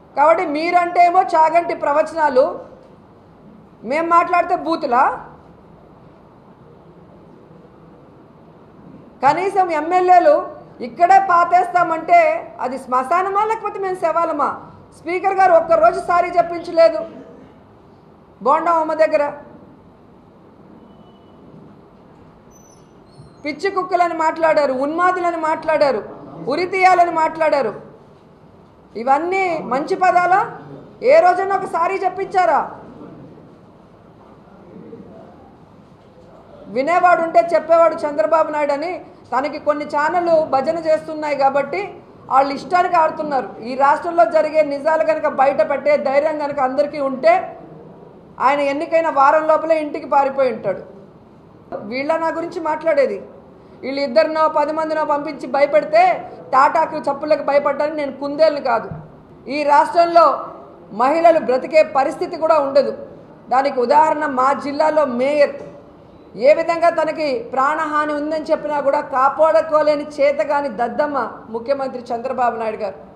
కాబట్టి మీరంటే ఏమో చాగంటి ప్రవచనాలు మేం మాట్లాడితే బూతులా కనీసం ఎమ్మెల్యేలు ఇక్కడే పాతేస్తామంటే అది శ్మశానమా లేకపోతే మేము శవాలమా స్పీకర్ గారు ఒక్కరోజు సారీ చెప్పించలేదు బోండా అమ్మ దగ్గర పిచ్చి కుక్కలని మాట్లాడారు ఉన్మాదులని మాట్లాడారు ఉరితీయాలని మాట్లాడారు ఇవన్నీ మంచి పదాలా ఏ రోజైనా ఒక సారీ చెప్పించారా వినేవాడు ఉంటే చెప్పేవాడు చంద్రబాబు నాయుడు అని తనకి కొన్ని ఛానళ్ళు భజన చేస్తున్నాయి కాబట్టి వాళ్ళు ఇష్టానికి ఆడుతున్నారు ఈ రాష్ట్రంలో జరిగే నిజాలు కనుక బయట పెట్టే ధైర్యం కనుక అందరికీ ఉంటే ఆయన ఎన్నికైన వారం లోపలే ఇంటికి పారిపోయి ఉంటాడు వీళ్ళ నా గురించి మాట్లాడేది వీళ్ళు ఇద్దరినో పది మందినో పంపించి భయపెడితే టాటాకు చప్పులకు భయపడ్డానికి నేను కుందేళ్ళు కాదు ఈ రాష్ట్రంలో మహిళలు బ్రతికే పరిస్థితి కూడా ఉండదు దానికి ఉదాహరణ మా జిల్లాలో మేయర్ ఏ విధంగా తనకి ప్రాణహాని ఉందని చెప్పినా కూడా కాపాడుకోలేని చేతగాని దద్దమ్మ ముఖ్యమంత్రి చంద్రబాబు నాయుడు గారు